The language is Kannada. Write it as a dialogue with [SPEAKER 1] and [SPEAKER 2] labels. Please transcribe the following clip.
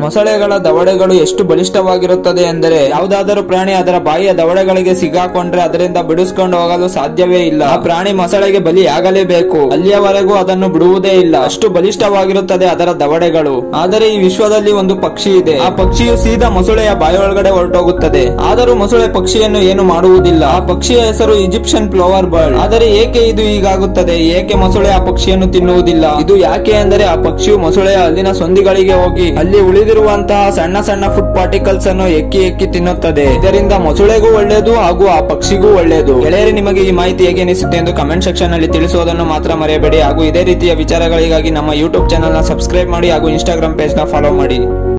[SPEAKER 1] ಮೊಸಳೆಗಳ ದವಡೆಗಳು ಎಷ್ಟು ಬಲಿಷ್ಠವಾಗಿರುತ್ತದೆ ಎಂದರೆ ಯಾವುದಾದರೂ ಪ್ರಾಣಿ ಅದರ ಬಾಯಿಯ ದವಡೆಗಳಿಗೆ ಸಿಗಾಕೊಂಡ್ರೆ ಅದರಿಂದ ಬಿಡಿಸ್ಕೊಂಡು ಹೋಗಲು ಸಾಧ್ಯವೇ ಇಲ್ಲ ಆ ಪ್ರಾಣಿ ಮೊಸಳೆಗೆ ಬಲಿಯಾಗಲೇಬೇಕು ಅಲ್ಲಿಯವರೆಗೂ ಅದನ್ನು ಬಿಡುವುದೇ ಇಲ್ಲ ಅಷ್ಟು ಬಲಿಷ್ಠವಾಗಿರುತ್ತದೆ ಅದರ ದವಡೆಗಳು ಆದರೆ ಈ ವಿಶ್ವದಲ್ಲಿ ಒಂದು ಪಕ್ಷಿ ಇದೆ ಆ ಪಕ್ಷಿಯು ಸೀದಾ ಮೊಸಳೆಯ ಬಾಯೊಳಗಡೆ ಹೊರಟೋಗುತ್ತದೆ ಆದರೂ ಮೊಸಳೆ ಪಕ್ಷಿಯನ್ನು ಏನು ಮಾಡುವುದಿಲ್ಲ ಆ ಪಕ್ಷಿಯ ಹೆಸರು ಈಜಿಪ್ಷಿಯನ್ ಫ್ಲವರ್ ಬರ್ಡ್ ಆದರೆ ಏಕೆ ಇದು ಹೀಗಾಗುತ್ತದೆ ಏಕೆ ಮೊಸಳೆ ಆ ಪಕ್ಷಿಯನ್ನು ತಿನ್ನುವುದಿಲ್ಲ ಇದು ಯಾಕೆ ಎಂದರೆ ಆ ಪಕ್ಷಿಯು ಮೊಸಳೆಯ ಅಲ್ಲಿನ ಸಂಧಿಗಳಿಗೆ ಹೋಗಿ ಅಲ್ಲಿ ಉಳಿದಿರುವಂತಹ ಸಣ್ಣ ಸಣ್ಣ ಫುಡ್ ಪಾರ್ಟಿಕಲ್ಸ್ ಅನ್ನು ಎಕ್ಕಿ ಎಕ್ಕಿ ತಿನ್ನುತ್ತದೆ ಇದರಿಂದ ಮೊಸಳೆಗೂ ಒಳ್ಳೆಯದು ಹಾಗೂ ಆ ಪಕ್ಷಿಗೂ ಒಳ್ಳೆಯದು ಗೆಳೆಯರಿ ನಿಮಗೆ ಈ ಮಾಹಿತಿ ಹೇಗೆ ಅನಿಸುತ್ತೆ ಎಂದು ಕಮೆಂಟ್ ಸೆಕ್ಷನ್ ನಲ್ಲಿ ತಿಳಿಸುವುದನ್ನು ಮಾತ್ರ ಮರೆಯಬೇಡಿ ಹಾಗೂ ಇದೇ ರೀತಿಯ ವಿಚಾರಗಳಿಗಾಗಿ ನಮ್ಮ ಯೂಟ್ಯೂಬ್ ಚಾನೆಲ್ ನ ಸಬ್ಸ್ಕ್ರೈಬ್ ಮಾಡಿ ಹಾಗೂ ಇನ್ಸ್ಟಾಗ್ರಾಮ್ ಪೇಜ್ ನ ಫಾಲೋ ಮಾಡಿ